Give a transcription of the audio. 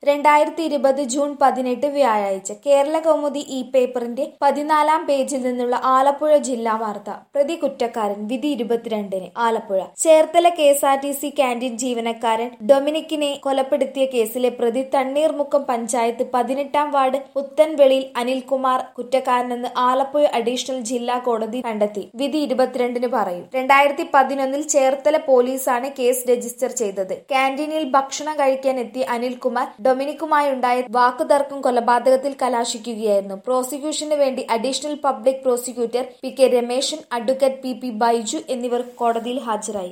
രണ്ടായിരത്തി ഇരുപത് ജൂൺ പതിനെട്ട് വ്യാഴാഴ്ച കേരള കൗമുദി ഈ പേപ്പറിന്റെ പതിനാലാം പേജിൽ നിന്നുള്ള ആലപ്പുഴ ജില്ലാ വാർത്ത പ്രതി കുറ്റക്കാരൻ വിധി ഇരുപത്തിരണ്ടിന് Alappuzha Cherthala K S R T C canteen ജീവനക്കാരൻ ഡൊമിനിക്കിനെ കൊലപ്പെടുത്തിയ കേസിലെ പ്രതി തണ്ണീർമുക്കം പഞ്ചായത്ത് പതിനെട്ടാം വാർഡ് പുത്തൻവെളിയിൽ അനിൽകുമാർ കുറ്റക്കാരനെന്ന് ആലപ്പുഴ അഡീഷണൽ ജില്ലാ കോടതി കണ്ടെത്തി വിധി ഇരുപത്തിരണ്ടിന് പറയും രണ്ടായിരത്തി പതിനൊന്നിൽ ചേർത്തല പോലീസാണ് കേസ് രജിസ്റ്റർ ചെയ്തത് ക്യാന്റീനിൽ ഭക്ഷണം കഴിക്കാൻ എത്തിയ അനിൽകുമാർ ഡൊമിനിക്കുമായുണ്ടായ വാക്കുതർക്കം കൊലപാതകത്തിൽ കലാശിക്കുകയായിരുന്നു പ്രോസിക്യൂഷന് വേണ്ടി additional public prosecutor P K Rameshan advocate P P Baiju എന്നിവർ കോടതിയിൽ ഹാജരായി